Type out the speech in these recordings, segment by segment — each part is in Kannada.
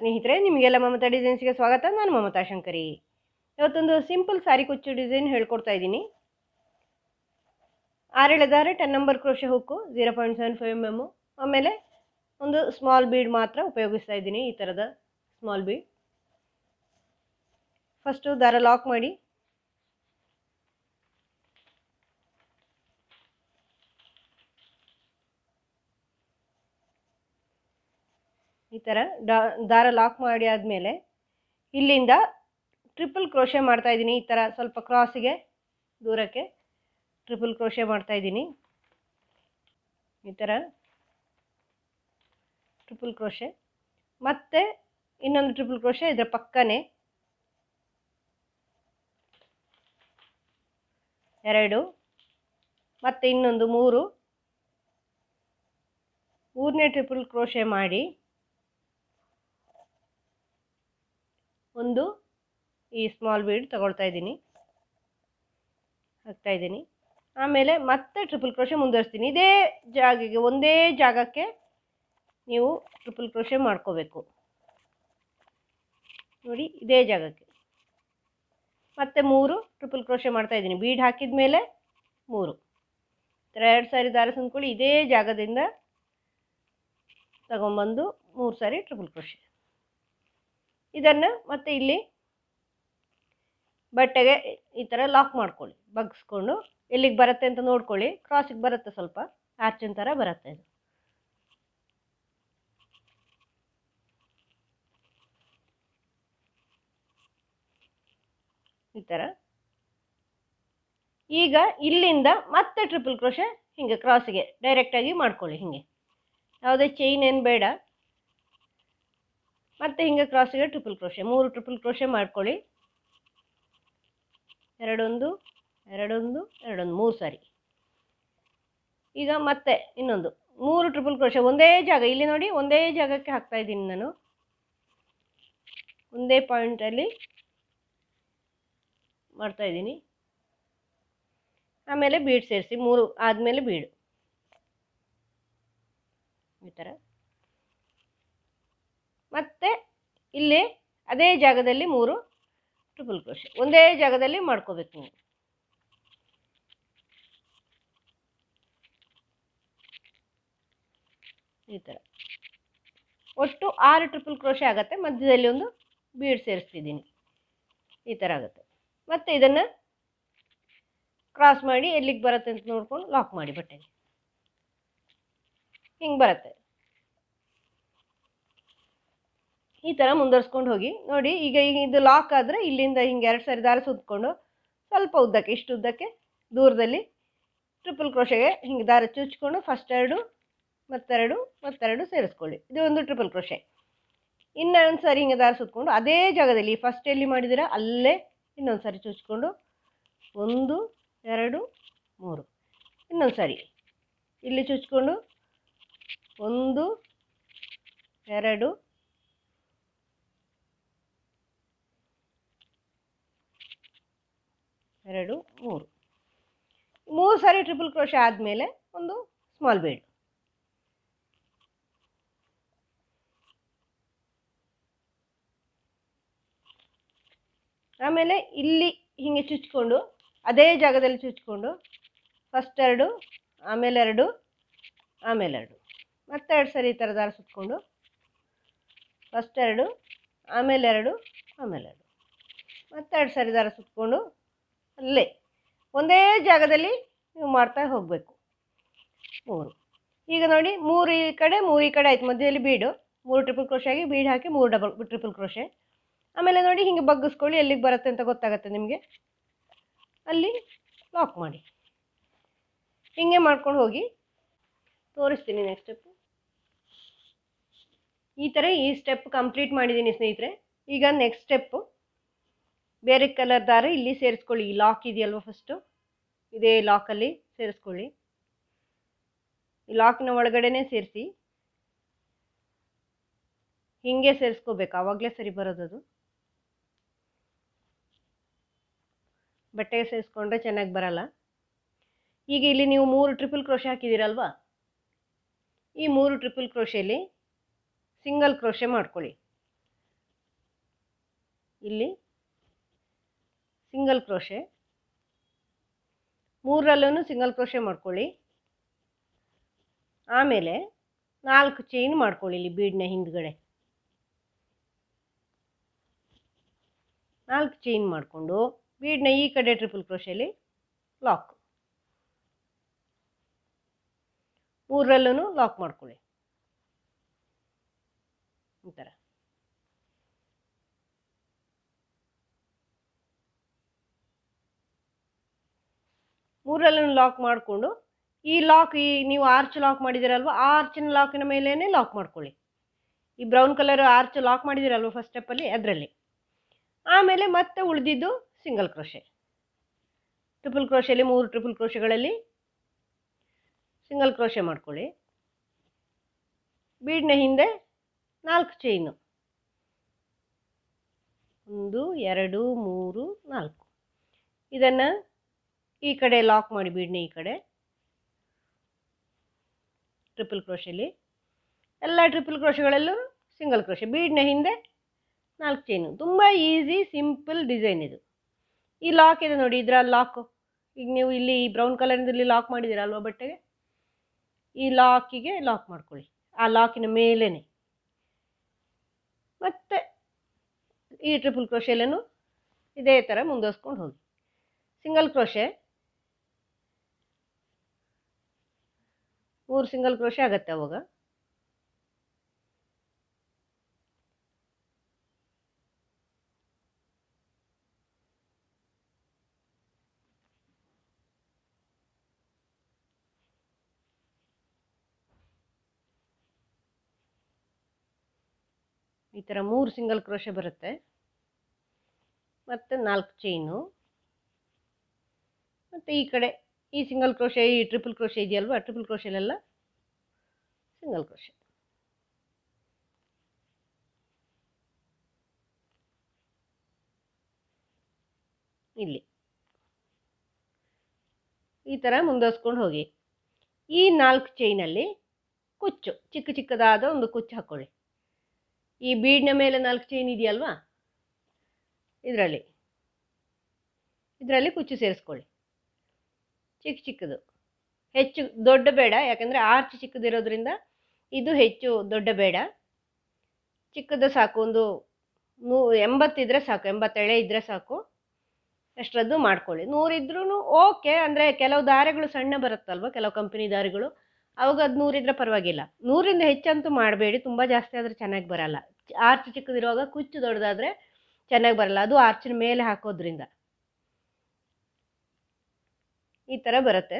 ಸ್ನೇಹಿತರೆ ನಿಮಗೆಲ್ಲ ಮಮತಾ ಡಿಸೈನ್ಸ್ಗೆ ಸ್ವಾಗತ ನಾನು ಮಮತಾ ಶಂಕರಿ ಇವತ್ತೊಂದು ಸಿಂಪಲ್ ಸಾರಿ ಕುಚ್ಚು ಡಿಸೈನ್ ಹೇಳ್ಕೊಡ್ತಾ ಇದ್ದೀನಿ ಆರೆಳೆದಾರೆ ten number crochet hook zero point seven five M M ಆಮೇಲೆ ಒಂದು ಸ್ಮಾಲ್ ಬೀಡ್ ಮಾತ್ರ ಉಪಯೋಗಿಸ್ತಾ ಇದ್ದೀನಿ ಈ ಥರದ ಸ್ಮಾಲ್ ಬೀಡ್ ಫಸ್ಟು ದಾರ ಲಾಕ್ ಮಾಡಿ ಈ ಥರ ದಾರ ಲಾಕ್ ಮಾಡಿ ಆದಮೇಲೆ ಇಲ್ಲಿಂದ ಟ್ರಿಪಲ್ ಕ್ರೋಶೆ ಮಾಡ್ತಾ ಇದ್ದೀನಿ ಈ ಥರ ಸ್ವಲ್ಪ ಕ್ರಾಸಿಗೆ ದೂರಕ್ಕೆ ಟ್ರಿಪಲ್ ಕ್ರೋಶೆ ಮಾಡ್ತಾ ಇದ್ದೀನಿ ಈ ಥರ ಟ್ರಿಪಲ್ ಕ್ರೋಶೆ ಮತ್ತೆ ಇನ್ನೊಂದು ಟ್ರಿಪಲ್ ಕ್ರೋಶೆ ಇದರ ಪಕ್ಕನೇ ಎರಡು ಮತ್ತು ಇನ್ನೊಂದು ಮೂರು ಮೂರನೇ ಟ್ರಿಪಲ್ ಕ್ರೋಶೆ ಮಾಡಿ ಒಂದು ಈ ಸ್ಮಾಲ್ ಬೀಡ್ ತಗೊಳ್ತಾ ಇದ್ದೀನಿ ಹಾಕ್ತಾ ಇದ್ದೀನಿ ಆಮೇಲೆ ಮತ್ತೆ ಟ್ರಿಪಲ್ ಕ್ರೋಶೆ ಮುಂದುವರಿಸ್ತೀನಿ ಇದೇ ಜಾಗಕ್ಕೆ ಒಂದೇ ಜಾಗಕ್ಕೆ ನೀವು ಟ್ರಿಪಲ್ ಕ್ರೋಶೆ ಮಾಡ್ಕೋಬೇಕು ನೋಡಿ ಇದೇ ಜಾಗಕ್ಕೆ ಮತ್ತೆ ಮೂರು ಟ್ರಿಪಲ್ ಕ್ರೋಶೆ ಮಾಡ್ತಾ ಇದ್ದೀನಿ ಬೀಡ್ ಹಾಕಿದ ಮೇಲೆ ಮೂರು ಎರಡು ಸಾರಿ ದಾರ ಸಂದ್ಕೊಳ್ಳಿ ಇದೇ ಜಾಗದಿಂದ ತಗೊಂಬಂದು ಮೂರು ಸಾರಿ ಟ್ರಿಪಲ್ ಕ್ರೋಶೆ ಇದನ್ನು ಮತ್ತೆ ಇಲ್ಲಿ ಬಟ್ಟೆಗೆ ಈ ಥರ ಲಾಕ್ ಮಾಡ್ಕೊಳ್ಳಿ ಬಗ್ಸ್ಕೊಂಡು ಎಲ್ಲಿಗೆ ಬರುತ್ತೆ ಅಂತ ನೋಡ್ಕೊಳ್ಳಿ ಕ್ರಾಸಿಗೆ ಬರುತ್ತೆ ಸ್ವಲ್ಪ ಆರ್ಚಿನ ಥರ ಬರುತ್ತೆ ಇದು ಈ ಥರ ಈಗ ಇಲ್ಲಿಂದ ಮತ್ತೆ ಟ್ರಿಪಲ್ ಕ್ರೋಶೆ ಹಿಂಗೆ ಕ್ರಾಸಿಗೆ ಡೈರೆಕ್ಟಾಗಿ ಮಾಡ್ಕೊಳ್ಳಿ ಹಿಂಗೆ ಯಾವುದೇ ಚೈನ್ ಏನು ಬೇಡ ಮತ್ತೆ ಹಿಂಗೆ ಕ್ರಾಸಿಗೆ ಟ್ರಿಪಲ್ ಕ್ರೋಶೆ ಮೂರು ಟ್ರಿಪಲ್ ಕ್ರೋಶೆ ಮಾಡ್ಕೊಳ್ಳಿ ಎರಡೊಂದು ಎರಡೊಂದು ಎರಡೊಂದು ಮೂರು ಸಾರಿ ಈಗ ಮತ್ತೆ ಇನ್ನೊಂದು ಮೂರು ಟ್ರಿಪಲ್ ಕ್ರೋಶೆ ಒಂದೇ ಜಾಗ ಇಲ್ಲಿ ನೋಡಿ ಒಂದೇ ಜಾಗಕ್ಕೆ ಹಾಕ್ತಾ ಇದ್ದೀನಿ ನಾನು ಒಂದೇ ಪಾಯಿಂಟಲ್ಲಿ ಮಾಡ್ತಾ ಇದ್ದೀನಿ ಆಮೇಲೆ ಬೀಡ್ ಸೇರಿಸಿ ಮೂರು ಆದಮೇಲೆ ಬೀಡು ಈ ಥರ ಮತ್ತೆ ಇಲ್ಲಿ ಅದೇ ಜಾಗದಲ್ಲಿ ಮೂರು ಟ್ರಿಪಲ್ ಕ್ರೋಶೆ ಒಂದೇ ಜಾಗದಲ್ಲಿ ಮಾಡ್ಕೋಬೇಕು ನೀವು ಈ ಥರ ಒಟ್ಟು ಆರು ಟ್ರಿಪಲ್ ಕ್ರೋಶೆ ಆಗುತ್ತೆ ಮಧ್ಯದಲ್ಲಿ ಒಂದು ಬೀಡ್ ಸೇರಿಸ್ತಿದ್ದೀನಿ ಈ ಥರ ಆಗುತ್ತೆ ಮತ್ತು ಇದನ್ನು ಕ್ರಾಸ್ ಮಾಡಿ ಎಲ್ಲಿಗೆ ಬರುತ್ತೆ ಅಂತ ನೋಡ್ಕೊಂಡು ಲಾಕ್ ಮಾಡಿ ಬಟ್ಟೆಗೆ ಹಿಂಗೆ ಬರುತ್ತೆ ಈ ಥರ ಮುಂದುವರ್ಸ್ಕೊಂಡು ಹೋಗಿ ನೋಡಿ ಈಗ ಈಗ ಇದು ಲಾಕ್ ಆದರೆ ಇಲ್ಲಿಂದ ಹಿಂಗೆ ಎರಡು ಸಾರಿ ದಾರ ಸುತ್ಕೊಂಡು ಸ್ವಲ್ಪ ಉದ್ದಕ್ಕೆ ಇಷ್ಟು ಉದ್ದಕ್ಕೆ ದೂರದಲ್ಲಿ ಟ್ರಿಪಲ್ ಕ್ರೋಶೆಗೆ ಹಿಂಗೆ ದಾರ ಚುಚ್ಕೊಂಡು ಫಸ್ಟ್ ಎರಡು ಮತ್ತೆರಡು ಮತ್ತೆರಡು ಸೇರಿಸ್ಕೊಳ್ಳಿ ಇದು ಒಂದು ಟ್ರಿಪಲ್ ಕ್ರೋಶೆ ಇನ್ನೊಂದು ಸಾರಿ ಹಿಂಗೆ ದಾರ ಸುತ್ಕೊಂಡು ಅದೇ ಜಾಗದಲ್ಲಿ ಫಸ್ಟ್ ಎಲ್ಲಿ ಮಾಡಿದ್ದೀರಾ ಅಲ್ಲೇ ಇನ್ನೊಂದು ಸಾರಿ ಚುಚ್ಕೊಂಡು ಒಂದು ಎರಡು ಮೂರು ಇನ್ನೊಂದು ಸಾರಿ ಇಲ್ಲಿ ಚುಚ್ಕೊಂಡು ಒಂದು ಎರಡು ಎರಡು ಮೂರು ಮೂರು ಸಾರಿ ಟ್ರಿಪಲ್ ಕ್ರೋಶೆ ಆದಮೇಲೆ ಒಂದು ಸ್ಮಾಲ್ ಬೀಡ್ ಆಮೇಲೆ ಇಲ್ಲಿ ಹೀಗೆ ಚುಚ್ಕೊಂಡು ಅದೇ ಜಾಗದಲ್ಲಿ ಚುಚ್ಕೊಂಡು ಫಸ್ಟ್ ಎರಡು ಆಮೇಲೆ ಎರಡು ಆಮೇಲೆ ಎರಡು ಮತ್ತೆ ಎರಡು ಸರಿ ಈ ಥರ ದಾರ ಸುತ್ಕೊಂಡು ಫಸ್ಟ್ ಎರಡು ಆಮೇಲೆ ಎರಡು ಆಮೇಲೆ ಎರಡು ಮತ್ತೆ ಎರಡು ಸರಿ ದಾರ ಸುತ್ಕೊಂಡು ಅಲ್ಲೇ ಒಂದೇ ಜಾಗದಲ್ಲಿ ನೀವು ಮಾಡ್ತಾ ಹೋಗಬೇಕು ಮೂರು ಈಗ ನೋಡಿ ಮೂರು ಈ ಕಡೆ ಮೂರು ಈ ಕಡೆ ಆಯ್ತು ಮಧ್ಯದಲ್ಲಿ ಬೀಡು ಮೂರು ಟ್ರಿಪಲ್ ಕ್ರೋಶೆ ಆಗಿ ಬೀಡ್ ಹಾಕಿ ಮೂರು ಡಬಲ್ ಟ್ರಿಪಲ್ ಕ್ರೋಶೆ ಆಮೇಲೆ ನೋಡಿ ಹಿಂಗೆ ಬಗ್ಗಿಸ್ಕೊಳ್ಳಿ ಎಲ್ಲಿಗೆ ಬರುತ್ತೆ ಅಂತ ಗೊತ್ತಾಗುತ್ತೆ ನಿಮಗೆ ಅಲ್ಲಿ ಲಾಕ್ ಮಾಡಿ ಹಿಂಗೆ ಮಾಡ್ಕೊಂಡು ಹೋಗಿ ತೋರಿಸ್ತೀನಿ ನೆಕ್ಸ್ಟ್ ಸ್ಟೆಪ್ಪು ಈ ಥರ ಈ ಸ್ಟೆಪ್ ಕಂಪ್ಲೀಟ್ ಮಾಡಿದ್ದೀನಿ ಸ್ನೇಹಿತರೆ ಈಗ ನೆಕ್ಸ್ಟ್ ಸ್ಟೆಪ್ಪು ಬೇರೆ ಕಲರ್ ದಾರ ಇಲ್ಲಿ ಸೇರಿಸ್ಕೊಳ್ಳಿ ಈ ಲಾಕ್ ಇದೆಯಲ್ವ ಫಸ್ಟು ಇದೇ ಲಾಕಲ್ಲಿ ಸೇರಿಸ್ಕೊಳ್ಳಿ ಈ ಲಾಕಿನ ಒಳಗಡೆನೇ ಸೇರಿಸಿ ಹಿಂಗೆ ಸೇರಿಸ್ಕೋಬೇಕು ಆವಾಗಲೇ ಸರಿ ಬರೋದದು ಬಟ್ಟೆಗೆ ಸೇರಿಸ್ಕೊಂಡ್ರೆ ಚೆನ್ನಾಗಿ ಬರಲ್ಲ ಈಗ ಇಲ್ಲಿ ನೀವು ಮೂರು ಟ್ರಿಪಲ್ ಕ್ರೋಶೆ ಹಾಕಿದ್ದೀರಲ್ವಾ ಈ ಮೂರು ಟ್ರಿಪಲ್ ಕ್ರೋಶೆಯಲ್ಲಿ ಸಿಂಗಲ್ ಕ್ರೋಶೆ ಮಾಡ್ಕೊಳ್ಳಿ ಇಲ್ಲಿ ಸಿಂಗಲ್ ಕ್ರೋಶೆ ಮೂರರಲ್ಲೂ ಸಿಂಗಲ್ ಕ್ರೋಶೆ ಮಾಡ್ಕೊಳ್ಳಿ ಆಮೇಲೆ ನಾಲ್ಕು ಚೈನ್ ಮಾಡ್ಕೊಳ್ಳಿ ಇಲ್ಲಿ ಬೀಡ್ನ ಹಿಂದ್ಗಡೆ ನಾಲ್ಕು ಚೈನ್ ಮಾಡಿಕೊಂಡು ಬೀಡ್ನ ಈ ಕಡೆ ಟ್ರಿಪಲ್ ಕ್ರೋಶೆಯಲ್ಲಿ ಲಾಕ್ ಮೂರರಲ್ಲೂ ಲಾಕ್ ಮಾಡ್ಕೊಳ್ಳಿ ಈ ಥರ ಮೂರಲ್ಲೂ ಲಾಕ್ ಮಾಡಿಕೊಂಡು ಈ ಲಾಕ್ ಈ ನೀವು ಆರ್ಚ್ ಲಾಕ್ ಮಾಡಿದ್ದೀರಲ್ವ ಆ ಆರ್ಚಿನ ಲಾಕಿನ ಮೇಲೇ ಲಾಕ್ ಮಾಡ್ಕೊಳ್ಳಿ ಈ ಬ್ರೌನ್ ಕಲರ್ ಆರ್ಚ್ ಲಾಕ್ ಮಾಡಿದ್ದೀರಲ್ವ ಫಸ್ಟ್ ಸ್ಟೆಪ್ಪಲ್ಲಿ ಅದರಲ್ಲಿ ಆಮೇಲೆ ಮತ್ತೆ ಉಳಿದಿದ್ದು ಸಿಂಗಲ್ ಕ್ರೋಶೆ ಟ್ರಿಪಲ್ ಕ್ರೋಶೆಯಲ್ಲಿ ಮೂರು ಟ್ರಿಪಲ್ ಕ್ರೋಶೆಗಳಲ್ಲಿ ಸಿಂಗಲ್ ಕ್ರೋಶೆ ಮಾಡ್ಕೊಳ್ಳಿ ಬೀಡ್ನ ಹಿಂದೆ ನಾಲ್ಕು ಚೈನು ಒಂದು ಎರಡು ಮೂರು ನಾಲ್ಕು ಇದನ್ನು ಈ ಕಡೆ ಲಾಕ್ ಮಾಡಿ ಬೀಡ್ನ ಈ ಕಡೆ ಟ್ರಿಪಲ್ ಕ್ರೋಶೆಲಿ ಎಲ್ಲ ಟ್ರಿಪಲ್ ಕ್ರೋಶೆಗಳಲ್ಲೂ ಸಿಂಗಲ್ ಕ್ರೋಶೆ ಬೀಡ್ನ ಹಿಂದೆ ನಾಲ್ಕು ಚೈನು ತುಂಬ ಈಸಿ ಸಿಂಪಲ್ ಡಿಸೈನ್ ಇದು ಈ ಲಾಕ್ ಇದೆ ನೋಡಿ ಇದರ ಲಾಕು ಈಗ ನೀವು ಇಲ್ಲಿ ಬ್ರೌನ್ ಕಲರ್ನಲ್ಲಿ ಲಾಕ್ ಮಾಡಿದ್ದೀರ ಅಲ್ವಾ ಬಟ್ಟೆಗೆ ಈ ಲಾಕಿಗೆ ಲಾಕ್ ಮಾಡ್ಕೊಳ್ಳಿ ಆ ಲಾಕಿನ ಮೇಲೇ ಮತ್ತೆ ಈ ಟ್ರಿಪಲ್ ಕ್ರೋಶೆಲೂ ಇದೇ ಥರ ಮುಂದುವರ್ಸ್ಕೊಂಡು ಹೋಗಿ ಸಿಂಗಲ್ ಕ್ರೋಶೆ ಮೂರು ಸಿಂಗಲ್ ಕ್ರೋಶೆ ಆಗತ್ತೆ ಅವಾಗ ಈ ಥರ ಮೂರು ಸಿಂಗಲ್ ಕ್ರೋಶೆ ಬರುತ್ತೆ ಮತ್ತು ನಾಲ್ಕು ಚೈನು ಮತ್ತು ಈ ಕಡೆ ಈ ಸಿಂಗಲ್ ಕ್ರೋಶೆ ಈ ಟ್ರಿಪಲ್ ಕ್ರೋಶೆ ಇದೆಯಲ್ವಾ ಟ್ರಿಪಲ್ ಕ್ರೋಶೆಲೆಲ್ಲ ಸಿಂಗಲ್ ಕ್ರೋಶೆ ಇಲ್ಲಿ ಈ ಥರ ಮುಂದುವರ್ಸ್ಕೊಂಡು ಹೋಗಿ ಈ ನಾಲ್ಕು ಚೈನಲ್ಲಿ ಕುಚ್ಚು ಚಿಕ್ಕ ಚಿಕ್ಕದಾದ ಒಂದು ಕುಚ್ಚು ಹಾಕ್ಕೊಳ್ಳಿ ಈ ಬೀಡ್ನ ಮೇಲೆ ನಾಲ್ಕು ಚೈನ್ ಇದೆಯಲ್ವಾ ಇದರಲ್ಲಿ ಇದರಲ್ಲಿ ಕುಚ್ಚು ಸೇರಿಸ್ಕೊಳ್ಳಿ ಚಿಕ್ಕ ಚಿಕ್ಕದು ಹೆಚ್ಚು ದೊಡ್ಡ ಬೇಡ ಯಾಕಂದರೆ ಆರ್ಚ್ ಚಿಕ್ಕದಿರೋದ್ರಿಂದ ಇದು ಹೆಚ್ಚು ದೊಡ್ಡ ಬೇಡ ಚಿಕ್ಕದು ಸಾಕು ಒಂದು ನೂ ಎಂಬತ್ತಿದ್ರೆ ಸಾಕು ಎಂಬತ್ತೆಳೆ ಇದ್ದರೆ ಸಾಕು ಅಷ್ಟರದ್ದು ಮಾಡ್ಕೊಳ್ಳಿ ನೂರಿದ್ರೂ ಓಕೆ ಅಂದರೆ ಕೆಲವು ದಾರಿಗಳು ಸಣ್ಣ ಬರುತ್ತಲ್ವ ಕೆಲವು ಕಂಪನಿ ದಾರಿಗಳು ಅವಾಗ ಅದು ನೂರಿದ್ರೆ ಪರವಾಗಿಲ್ಲ ನೂರಿಂದ ಹೆಚ್ಚಂತೂ ಮಾಡಬೇಡಿ ತುಂಬ ಜಾಸ್ತಿ ಆದರೆ ಚೆನ್ನಾಗಿ ಬರಲ್ಲ ಆರ್ಚ್ ಚಿಕ್ಕದಿರುವಾಗ ಕುಚ್ಚು ದೊಡ್ಡದಾದರೆ ಚೆನ್ನಾಗಿ ಬರಲ್ಲ ಅದು ಆರ್ಚಿನ ಮೇಲೆ ಹಾಕೋದ್ರಿಂದ ಈ ಥರ ಬರುತ್ತೆ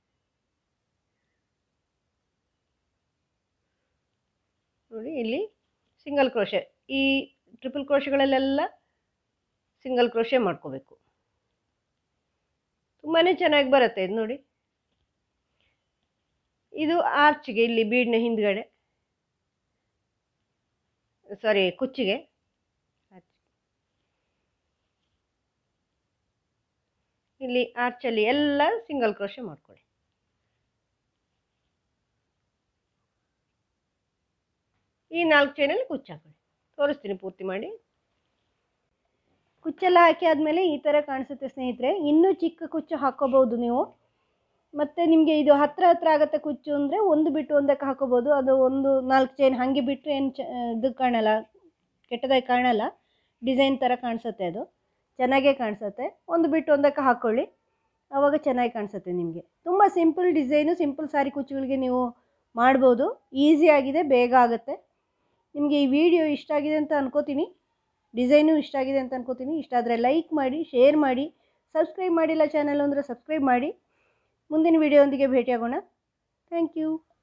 ನೋಡಿ ಇಲ್ಲಿ ಸಿಂಗಲ್ ಕ್ರೋಶೆ ಈ ಟ್ರಿಪಲ್ ಕ್ರೋಶೆಗಳಲ್ಲೆಲ್ಲ ಸಿಂಗಲ್ ಕ್ರೋಶೆ ಮಾಡ್ಕೋಬೇಕು ತುಂಬಾ ಚೆನ್ನಾಗಿ ಬರುತ್ತೆ ಇದು ನೋಡಿ ಇದು ಆರ್ಚ್ಗೆ ಇಲ್ಲಿ ಬೀಡ್ನ ಹಿಂದ್ಗಡೆ ಸಾರಿ ಕುಚ್ಚಿಗೆ ಇಲ್ಲಿ ಆರ್ಚಲ್ಲಿ ಎಲ್ಲ ಸಿಂಗಲ್ ಕ್ರೋಶೆ ಮಾಡ್ಕೊಳ್ಳಿ ಈ ನಾಲ್ಕು ಚೈನಲ್ಲಿ ಕುಚ್ಚು ಹಾಕೊಳ್ಳಿ ತೋರಿಸ್ತೀನಿ ಪೂರ್ತಿ ಮಾಡಿ ಕುಚ್ಚೆಲ್ಲ ಹಾಕಿ ಆದಮೇಲೆ ಈ ಥರ ಕಾಣಿಸುತ್ತೆ ಸ್ನೇಹಿತರೆ ಇನ್ನೂ ಚಿಕ್ಕ ಕುಚ್ಚು ಹಾಕ್ಕೋಬೋದು ನೀವು ಮತ್ತು ನಿಮಗೆ ಇದು ಹತ್ರ ಹತ್ರ ಆಗುತ್ತೆ ಕುಚ್ಚು ಅಂದರೆ ಒಂದು ಬಿಟ್ಟು ಒಂದಕ್ಕೆ ಹಾಕೋಬೋದು ಅದು ಒಂದು ನಾಲ್ಕು ಚೈನ್ ಹಾಗೆ ಬಿಟ್ಟರೆ ಏನು ಚ ಇದು ಕಾಣಲ್ಲ ಕೆಟ್ಟದಾಗಿ ಕಾಣಲ್ಲ ಡಿಸೈನ್ ಥರ ಕಾಣಿಸುತ್ತೆ ಅದು ಚೆನ್ನಾಗೇ ಕಾಣಿಸುತ್ತೆ ಒಂದು ಬಿಟ್ಟು ಒಂದಕ್ಕೆ ಹಾಕ್ಕೊಳ್ಳಿ ಆವಾಗ ಚೆನ್ನಾಗಿ ಕಾಣಿಸುತ್ತೆ ನಿಮಗೆ ತುಂಬ ಸಿಂಪಲ್ ಡಿಸೈನು ಸಿಂಪಲ್ ಸಾರಿ ಕುಚ್ಚುಗಳಿಗೆ ನೀವು ಮಾಡ್ಬೋದು ಈಸಿ ಆಗಿದೆ ಬೇಗ ಆಗುತ್ತೆ ನಿಮಗೆ ಈ ವಿಡಿಯೋ ಇಷ್ಟ ಆಗಿದೆ ಅಂತ ಅನ್ಕೋತೀನಿ ಡಿಸೈನು ಇಷ್ಟ ಆಗಿದೆ ಅಂತ ಅನ್ಕೋತೀನಿ ಇಷ್ಟ ಆದರೆ ಲೈಕ್ ಮಾಡಿ ಶೇರ್ ಮಾಡಿ ಸಬ್ಸ್ಕ್ರೈಬ್ ಮಾಡಿಲ್ಲ ಚಾನಲ್ ಅಂದರೆ ಸಬ್ಸ್ಕ್ರೈಬ್ ಮಾಡಿ ಮುಂದಿನ ವಿಡಿಯೋದೊಂದಿಗೆ ಭೇಟಿಯಾಗೋಣ ಥ್ಯಾಂಕ್ ಯು